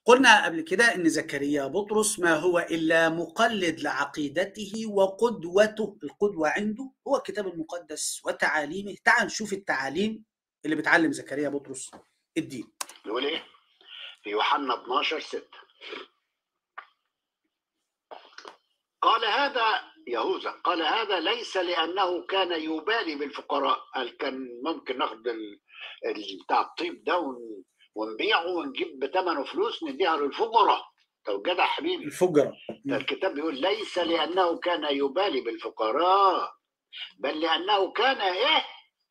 قلنا قبل كده ان زكريا بطرس ما هو الا مقلد لعقيدته وقدوته القدوه عنده هو الكتاب المقدس وتعاليمه تعال نشوف التعاليم اللي بتعلم زكريا بطرس الدين يقول ايه في يوحنا 12 6 قال هذا يهوذا قال هذا ليس لانه كان يبالي بالفقراء قال كان ممكن ناخد ال- ال- بتاع الطيب ده ون- ونبيعه ونجيب بثمنه فلوس نديها للفقراء طب جدع حبيبي الفجره ده الكتاب بيقول ليس لانه كان يبالي بالفقراء بل لانه كان ايه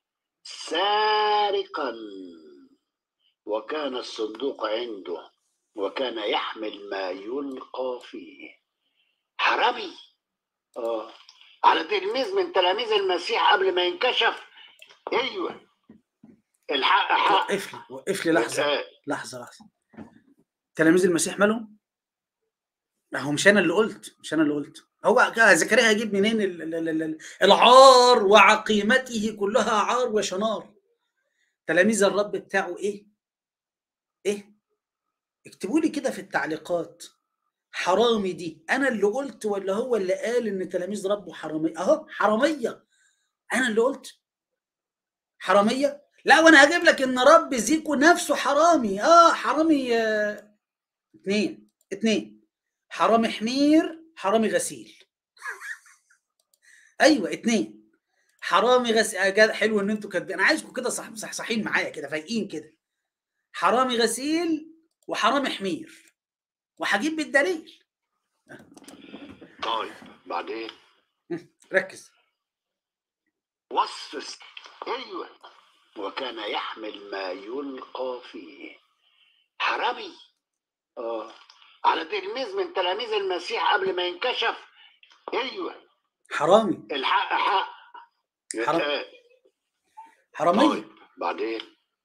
سارقا وكان الصندوق عنده وكان يحمل ما يلقى فيه حرامي اه على تلميذ من تلاميذ المسيح قبل ما ينكشف ايوه الحق حق وقف لي وقف لي لحظه آه، لحظه لحظه تلاميذ المسيح مالهم؟ ما هو مش انا اللي قلت مش انا اللي قلت هو زكريا هيجيب منين ال- ال- ال- ال- العار وعقيمته كلها عار وشنار تلاميذ الرب بتاعه ايه؟ ايه؟ اكتبوا لي كده في التعليقات حرامي دي انا اللي قلت ولا هو اللي قال ان تلاميذ ربه حراميه اهو حراميه انا اللي قلت حراميه لا وانا هجيب لك ان رب زيكو نفسه حرامي اه حرامي آه. اتنين اتنين حرامي حمير حرامي غسيل ايوه اتنين حرامي غسيل آه جد- حلو ان انتوا كاتبين انا عايزكم كده صح صحصحين معايا كده فايقين كده حرامي غسيل وحرامي حمير وهجيب بالدليل طيب بعدين ركز وصف الس- ايوه وكان يحمل ما يلقى فيه حرامي اه على تلميذ من تلاميذ المسيح قبل ما ينكشف ايوه حرامي الحق حق حرام. يتقال. حراميه طيب بعدين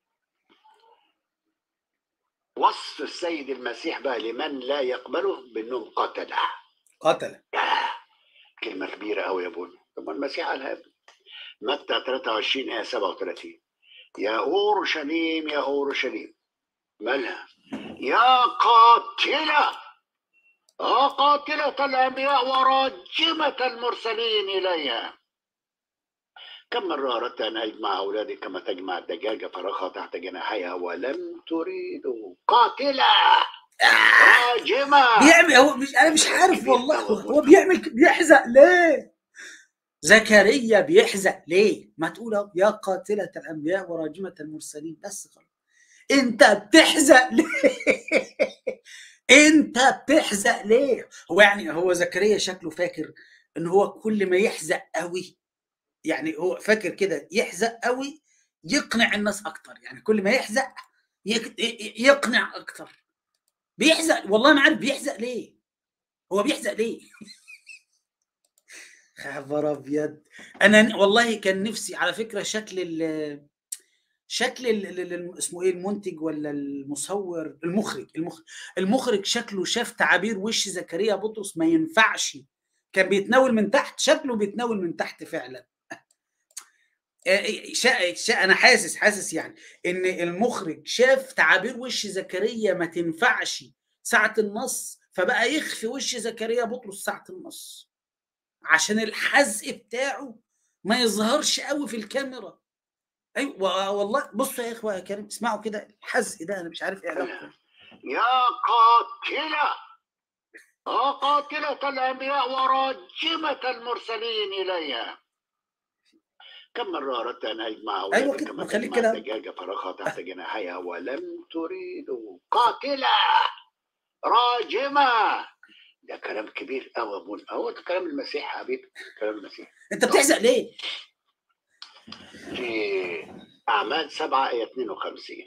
وصف السيد المسيح بقى لمن لا يقبله بانهم قتله قتل ياه، كلمة كبيرة أوي يا بني طب ما المسيح قالها متى 23 آية 37 يا أورشليم يا أورشليم مالها يا قاتلة يا قاتلة الأنبياء وراجمة المرسلين إليها كم مرة أردت أن أجمع أولادي كما تجمع الدجاجة فرخة تحت جناحيها ولم تريدوا قاتلة راجمة بيعمل هو مش انا مش عارف والله هو- هو بيعمل ك- بيحزق ليه؟ زكريا بيحزق ليه؟ ما تقول أهو، يا قاتلة الانبياء وراجمة المرسلين بس خلاص انت بتحزق ليه؟ انت بتحزق ليه؟ هو يعني هو زكريا شكله فاكر ان هو كل ما يحزق قوي يعني هو فاكر كده يحزق قوي يقنع الناس اكتر يعني كل ما يحزق يك- ي- يقنع اكتر بيحزق والله ما عارف بيحزق ليه هو بيحزق ليه خبر ابيض انا والله كان نفسي على فكره شكل ال شكل ال ال- ال- اسمه ايه المنتج ولا المصور المخرج المخرج المخرج شكله شاف تعابير وش زكريا بطرس ما ينفعش كان بيتناول من تحت شكله بيتناول من تحت فعلا آه، شا شا انا حاسس حاسس يعني ان المخرج شاف تعابير وش زكريا ما تنفعش ساعة النص فبقى يخفي وش زكريا بطرس ساعة النص عشان الحزق بتاعه ما يظهرش قوي في الكاميرا ايوه و- والله بصوا يا اخوه يا كريم اسمعوا كده الحزق ده انا مش عارف ايه علاقته يا قاتلة يا قاتلة الأنبياء وراجمة المرسلين إليها كم مرة أردت أن أجمع أولادي أيوة كده، كما ما خليك تجمع كده. الدجاجة فرخة تحت جناحيها ولم تريدوا قاتلة راجمة ده كلام كبير أوي يا أبونا هو ده كلام المسيح يا حبيبي كلام المسيح انت بتحزق ليه؟ في أعمال سبعة آية 52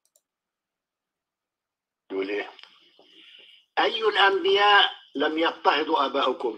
يقول إيه؟ أي الأنبياء لم يضطهدوا آباؤكم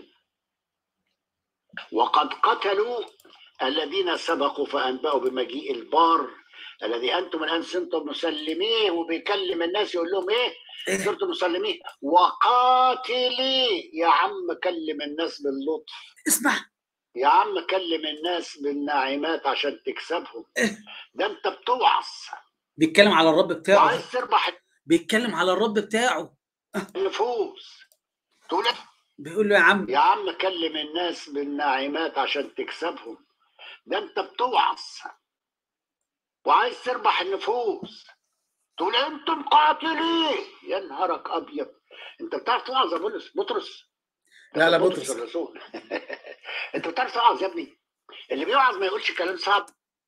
وقد قتلوا الذين سبقوا فأنبأوا بمجيء البار الذي أنتم الآن صرتم مسلميه وبيكلم الناس يقول لهم إيه؟ إيه؟ صرتم مسلميه وقاتلي يا عم كلم الناس باللطف اسمع يا عم كلم الناس بالناعمات عشان تكسبهم إيه؟ ده انت بتوعظ بيتكلم على الرب بتاعه وعايز تربح بيتكلم على الرب بتاعه النفوس تقول إيه؟ بيقول له يا عم يا عم كلم الناس بالناعمات عشان تكسبهم ده انت بتوعظ وعايز تربح النفوس تقول انتم قاتلين يا نهارك ابيض انت بتعرف توعظ يا بولس بطرس لا، لا، كان بطرس. الرسول انت بتعرف توعظ يا ابني اللي بيوعظ ما يقولش كلام صعب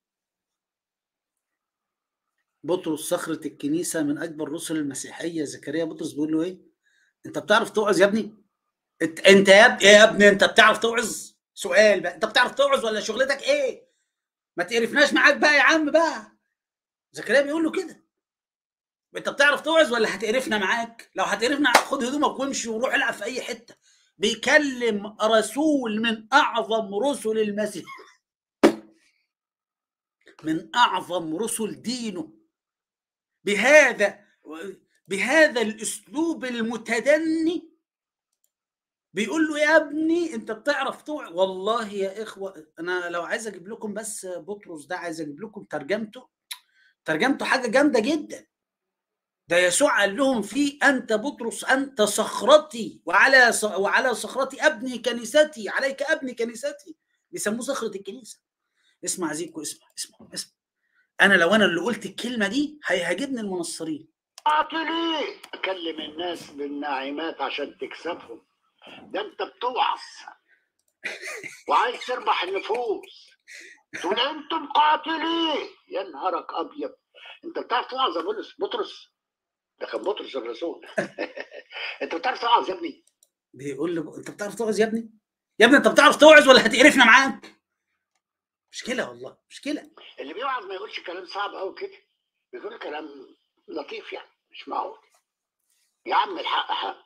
بطرس صخرة الكنيسة من أكبر رسل المسيحية زكريا بطرس بيقول له إيه؟ أنت بتعرف توعظ يا ابني؟ أنت أنت يا ابني يا ابني أنت بتعرف توعظ؟ سؤال بقى أنت بتعرف توعظ ولا شغلتك إيه؟ ما تقرفناش معاك بقى يا عم بقى زكريا بيقول له كده أنت بتعرف توعظ ولا هتقرفنا معاك؟ لو هتقرفنا خد هدومك وامشي وروح العب في أي حتة بيكلم رسول من أعظم رسل المسيح من أعظم رسل دينه بهذا بهذا الاسلوب المتدني بيقول له يا ابني انت بتعرف توع والله يا اخوه انا لو عايز اجيب لكم بس بطرس ده عايز اجيب لكم ترجمته ترجمته حاجه جامده جدا ده يسوع قال لهم فيه انت بطرس انت صخرتي وعلى ص- وعلى صخرتي ابني كنيستي عليك ابني كنيستي بيسموه صخره الكنيسه اسمع زيكو اسمع اسمع اسمع انا لو انا اللي قلت الكلمه دي هيهاجمني المنصرين قاتلين اكلم الناس بالناعمات عشان تكسبهم ده انت بتوعظ وعايز تربح النفوس تقول انتم قاتلين يا نهارك ابيض انت بتعرف توعظ يا بولس بطرس ده كان بطرس الرسول انت بتعرف توعظ يا ابني بيقول له انت بتعرف توعظ يا ابني يا ابني انت بتعرف توعظ ولا هتقرفنا معاك مشكله والله مشكله اللي بيوعظ ما يقولش كلام صعب قوي كده بيقول كلام لطيف يعني مش معقول يا عم الحق حق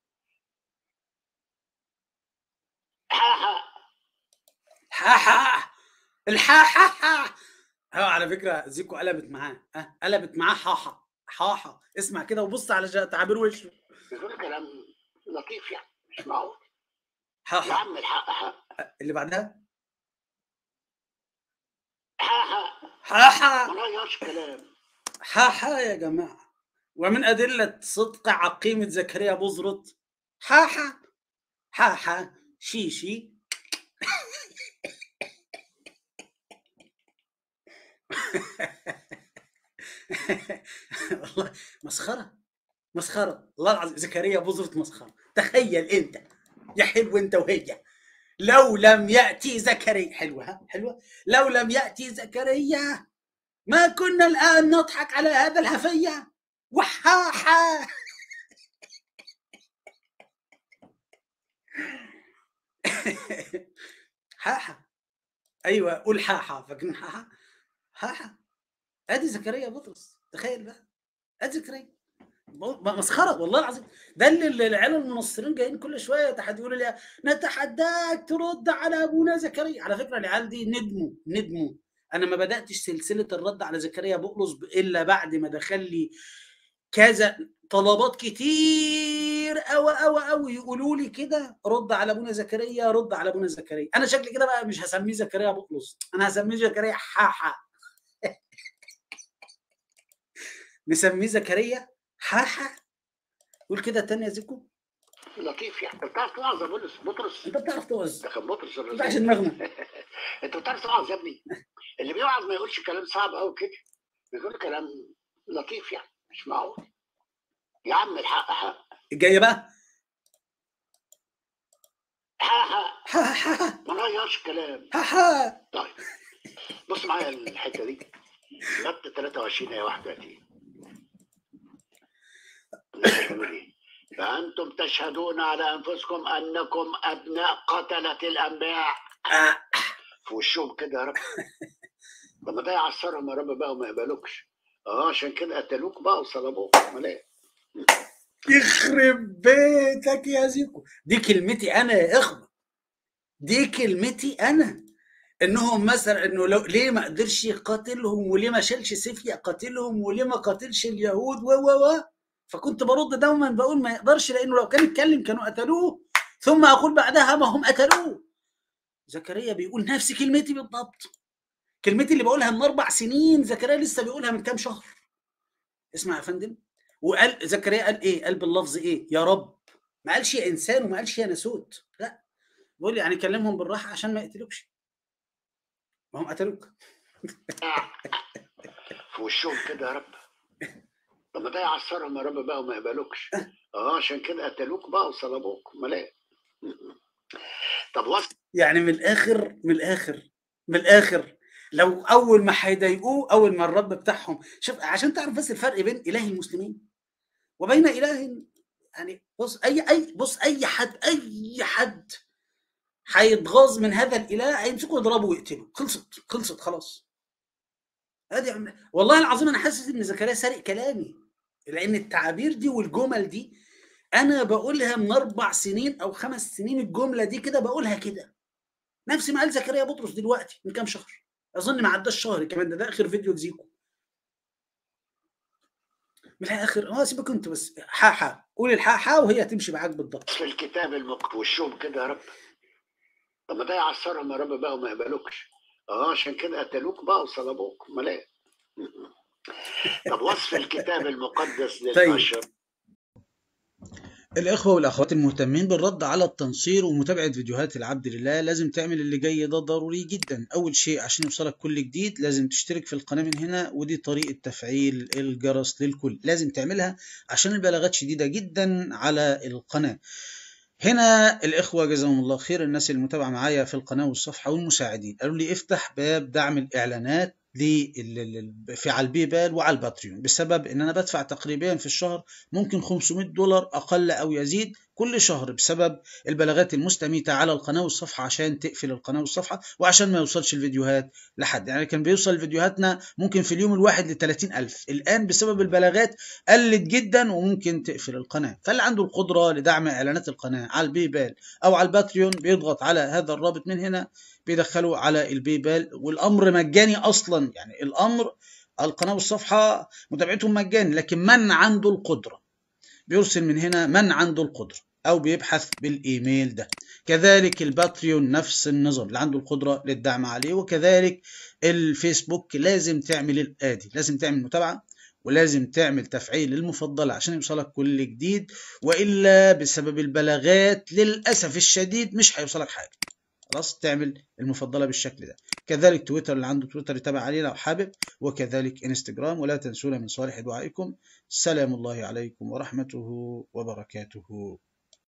حق حق ها ها الحا ها ها ها على فكره زيكو قلبت معاه ها قلبت معاه حاحا حاحا اسمع كده وبص على جا- تعابير وشه بيقول كلام لطيف يعني مش معقول يا حاحا عم الحق حق اللي بعدها حق حق حاحا ما غيرش كلام حاحا يا جماعه ومن ادله صدق عقيمه زكريا بزرط حاحا حاحا شيشي والله مسخره مسخره والله العظيم زكريا بزرط مسخره تخيل انت يا حلو انت وهي لو لم ياتي زكريا حلوه ها حلوه لو لم ياتي زكريا ما كنا الان نضحك على هذا الهفيه وحاحا حاحا ايوه قول حاحا فاكرين حاحا حاحا ادي زكريا بطرس تخيل بقى ادي زكريا م- مسخره والله العظيم ده اللي اللي العيال المنصرين جايين كل شويه يتحد يقولوا لي نتحداك ترد على ابونا زكريا على فكره العيال دي ندموا ندموا انا ما بداتش سلسله الرد على زكريا بقلص الا بعد ما دخل لي كذا طلبات كتير قوي قوي قوي يقولوا لي كده رد على ابونا زكريا رد على ابونا زكريا انا شكلي كده بقى مش هسميه زكريا بقلص انا هسميه زكريا حاحا نسميه زكريا حاحا قول كده تاني يا زيكو لطيف يعني انت بتعرف توعظ يا بولس بطرس انت بتعرف توعظ ده كان بطرس ما توجعش الرسول دماغنا انت بتعرف توعظ يا ابني اللي بيوعظ ما يقولش كلام صعب قوي كده بيقول كلام لطيف يعني مش معقول يا عم الحق حق الجايه بقى حق حق حاحا ما غيرش كلام حاحا طيب بص معايا الحته دي متى 23 ايه 31 بيقول ايه فانتم تشهدون على انفسكم انكم ابناء قتله الانبياء آه. في وشهم كده يا رب طب ما ده يعصرهم يا رب بقى وما يقبلوكش اه عشان كده قتلوك بقى وصلبوك امال ايه يخرب بيتك يا زيكو دي كلمتي انا يا اخوه دي كلمتي انا انهم مثلا انه لو ليه ما قدرش يقاتلهم وليه ما شالش سيف يقاتلهم وليه ما قاتلش اليهود و و و فكنت برد دوما بقول ما يقدرش لانه لو كان اتكلم كانوا قتلوه ثم اقول بعدها ما هم قتلوه زكريا بيقول نفس كلمتي بالضبط كلمتي اللي بقولها من اربع سنين زكريا لسه بيقولها من كام شهر اسمع يا فندم وقال زكريا قال ايه قال باللفظ ايه يا رب ما قالش يا انسان وما قالش يا ناسوت لا بيقول يعني كلمهم بالراحه عشان ما يقتلوكش ما هم قتلوك في وشهم كده يا رب طب ما ده يعصرهم يا رب بقى وما يقبلوكش اه عشان كده قتلوك بقى وصلبوك امال ايه طب وصل يعني من الاخر من الاخر من الاخر لو اول ما هيضايقوه اول ما الرب بتاعهم شوف عشان تعرف بس الفرق بين اله المسلمين وبين اله يعني بص اي اي بص اي حد اي حد هيتغاظ من هذا الاله هيمسكوا يضربوا ويقتلوا خلصت خلصت خلاص ادي والله العظيم انا حاسس ان زكريا سارق كلامي لان التعابير دي والجمل دي انا بقولها من اربع سنين او خمس سنين الجمله دي كده بقولها كده نفس ما قال زكريا بطرس دلوقتي من كام شهر اظن ما عداش شهر كمان ده, ده اخر فيديو لزيكو من الاخر اه سيبك انت بس حا حا قول الحا حا وهي هتمشي معاك بالضبط في الكتاب المقدس وشهم كده يا رب طب ما ده يعصرهم يا رب بقى وما يقبلوكش اه عشان كده قتلوك بقى وصلبوك امال ايه طب وصف الكتاب المقدس للبشر الإخوة والأخوات المهتمين بالرد على التنصير ومتابعة فيديوهات العبد لله لازم تعمل اللي جاي ده ضروري جدا أول شيء عشان يوصلك كل جديد لازم تشترك في القناة من هنا ودي طريقة تفعيل الجرس للكل لازم تعملها عشان البلاغات شديدة جدا على القناة هنا الإخوة جزاهم الله خير الناس المتابعة معايا في القناة والصفحة والمساعدين قالوا لي افتح باب دعم الإعلانات في على البي بال وعلى الباتريون بسبب ان انا بدفع تقريبا في الشهر ممكن 500 دولار اقل او يزيد كل شهر بسبب البلاغات المستميتة على القناة والصفحة عشان تقفل القناة والصفحة وعشان ما يوصلش الفيديوهات لحد يعني كان بيوصل فيديوهاتنا ممكن في اليوم الواحد ل 30 ألف الآن بسبب البلاغات قلت جدا وممكن تقفل القناة فاللي عنده القدرة لدعم إعلانات القناة على البي بال أو على الباتريون بيضغط على هذا الرابط من هنا بيدخلوا على البي بال والأمر مجاني أصلا يعني الأمر القناة والصفحة متابعتهم مجاني لكن من عنده القدرة بيرسل من هنا من عنده القدرة أو بيبحث بالإيميل ده كذلك الباتريون نفس النظام اللي عنده القدرة للدعم عليه وكذلك الفيسبوك لازم تعمل الآتي لازم تعمل متابعة ولازم تعمل تفعيل المفضلة عشان يوصلك كل جديد وإلا بسبب البلاغات للأسف الشديد مش هيوصلك حاجة خلاص تعمل المفضلة بالشكل ده كذلك تويتر اللي عنده تويتر يتابع عليه لو حابب وكذلك انستجرام ولا تنسونا من صالح دعائكم سلام الله عليكم ورحمته وبركاته